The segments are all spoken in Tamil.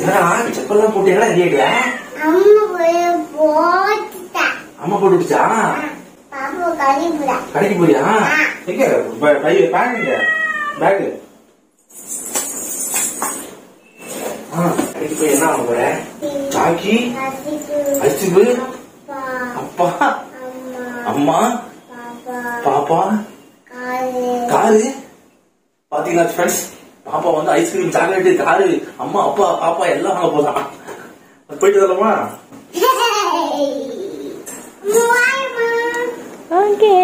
என்னடா செப்பல்லாம் போட்டு எல்லாம் ரெடியாடியா அம்மா போய் போட்டுட்டா அம்மா போட்டு விட்டுச்சா பாப்பா கழிப்புடா கடைக்கு போறியா எங்க ப- பை பேக் எங்க பேக் ஆ கடைக்கு போய் என்ன வாங்க போற சாக்கி கத்திக்கு ஐஸ்கிரீம் அப்பா அப்பா அம்மா அம்மா பாப்பா பாப்பா காலு காரு பாத்தீங்களா ஃப்ரெண்ட்ஸ் பாப்பா வந்து ஐஸ்கிரீம் சாக்லேட் காரு அம்மா அப்பா பாப்பா எல்லாம் வாங்க போதான் போயிட்டு வரலாமா ஓகே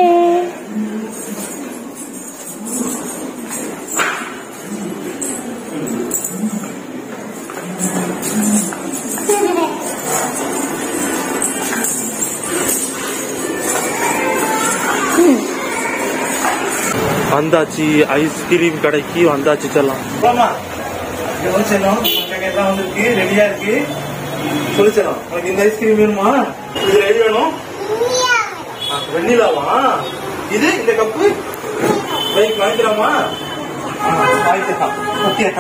வந்தாச்சு ஐஸ்கிரீம் கடைக்கு வந்தாச்சு செல்லாம் போமா இங்க வந்து செல்லம் எல்லாம் வந்திருக்கு ரெடியா இருக்கு சொல்லு செல்லம் உனக்கு இந்த ஐஸ்கிரீம் வேணுமா இது ரெடி வேணும் ஆ, வெண்ணிலாவா இது இந்த கப்பு பைக் வாங்கிக்கலாமா ஆ, வாங்கிக்கலாம் ஓகே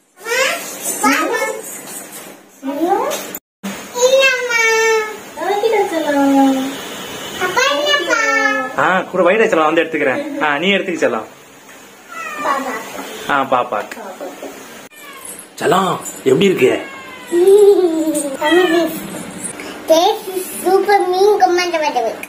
ஆ கூட வைட் செல்லாம் வந்து எடுத்துக்கிறேன் ஆ நீ எடுத்துக்க செல்லாம் ஆ பாப்பா செல்லாம் எப்படி இருக்கு சூப்பர் மீன் கொண்டாட